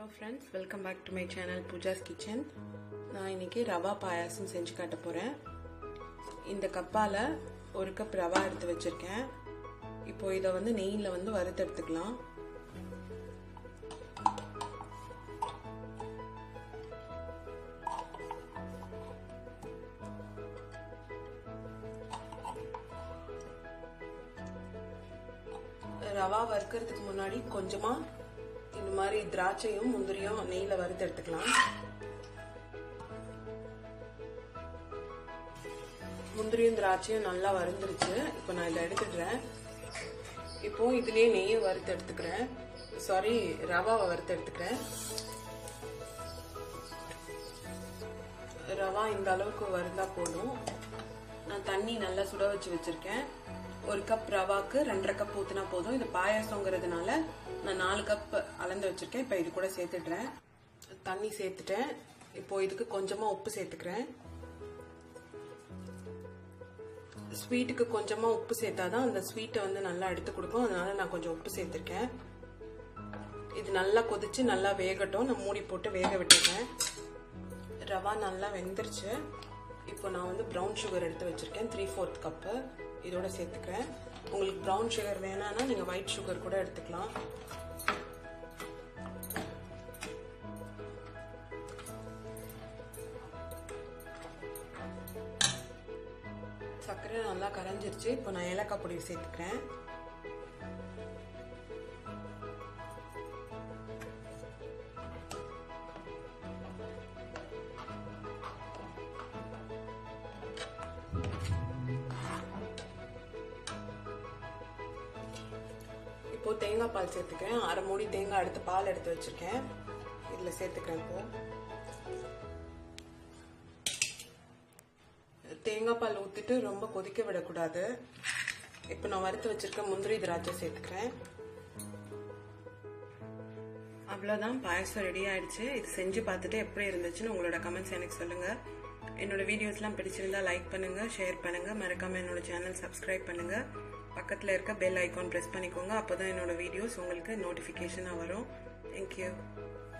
hello friends welcome back to my channel Pooja's kitchen நான் இன்னைக்கு ரவா பாயாசம் செஞ்சு காட்ட போகிறேன் இந்த கப்பால் ஒரு கப் ரவா எடுத்து வச்சுருக்கேன் இப்போ இதை வந்து நெய்யில் வந்து வறுத்தெடுத்துக்கலாம் ரவா வறுக்கிறதுக்கு முன்னாடி கொஞ்சமாக இந்த மாதிரி திராட்சையும் முந்திரியும் நெய்யில் வறுத்து எடுத்துக்கலாம் முந்திரியும் திராட்சையும் நல்லா வறுந்துருச்சு இப்போ நான் இதை எடுத்துடுறேன் இப்போ இதுலயே நெய்யை வறுத்து எடுத்துக்கிறேன் சாரி ரவாவை வறுத்து எடுத்துக்கிறேன் ரவா இந்த அளவுக்கு வறுந்தா போதும் நான் தண்ணி நல்லா சுட வச்சு வச்சிருக்கேன் ஒரு கப் ரவாக்கு ரெண்டரை கப் ஊற்றினா போதும் இது பாயாசங்கிறதுனால நான் நாலு கப் அளந்து வச்சிருக்கேன் இப்போ இது கூட சேர்த்துடுறேன் தண்ணி சேர்த்துட்டேன் இப்போ இதுக்கு கொஞ்சமாக உப்பு சேர்த்துக்கிறேன் ஸ்வீட்டுக்கு கொஞ்சமாக உப்பு சேர்த்தாதான் அந்த ஸ்வீட்டை வந்து நல்லா எடுத்து கொடுக்கும் அதனால நான் கொஞ்சம் உப்பு சேர்த்துருக்கேன் இது நல்லா கொதிச்சு நல்லா வேகட்டும் நான் மூடி போட்டு வேக விட்டுருக்கேன் ரவா நல்லா வெந்துருச்சு இப்போ நான் வந்து ப்ரௌன் சுகர் எடுத்து வச்சிருக்கேன் த்ரீ ஃபோர்த் கப்பு இதோட சேர்த்துக்கிறேன் உங்களுக்கு ப்ரௌன் சுகர் வேணாம்னா நீங்கள் ஒயிட் சுகர் கூட எடுத்துக்கலாம் சர்க்கரை நல்லா கரைஞ்சிருச்சு இப்போ நான் ஏலக்காய் பொடி சேர்த்துக்கிறேன் இப்போ தேங்காய் பால் சேர்த்துக்கிறேன் அரை மூடி தேங்காய் எடுத்து பால் எடுத்து வச்சிருக்கேன் இதில் சேர்த்துக்கிறேன் இப்போ தேங்காய் பால் ஊற்றிட்டு ரொம்ப கொதிக்க விடக்கூடாது இப்போ நான் வறுத்து வச்சிருக்க முந்திரி திராட்சை சேர்த்துக்கிறேன் அவ்வளோதான் பாயசம் ரெடி ஆயிடுச்சு இது செஞ்சு பார்த்துட்டு எப்படி இருந்துச்சுன்னு உங்களோட கமெண்ட்ஸ் எனக்கு சொல்லுங்க என்னோட வீடியோஸ்லாம் பிடிச்சிருந்தா லைக் பண்ணுங்க ஷேர் பண்ணுங்க மறக்காம என்னோட சேனல் சப்ஸ்கிரைப் பண்ணுங்க பக்கத்தில் இருக்க பெல் ஐக்கான் ப்ரெஸ் பண்ணிக்கோங்க அப்போ தான் என்னோட வீடியோஸ் உங்களுக்கு நோட்டிஃபிகேஷனாக வரும் தேங்க்யூ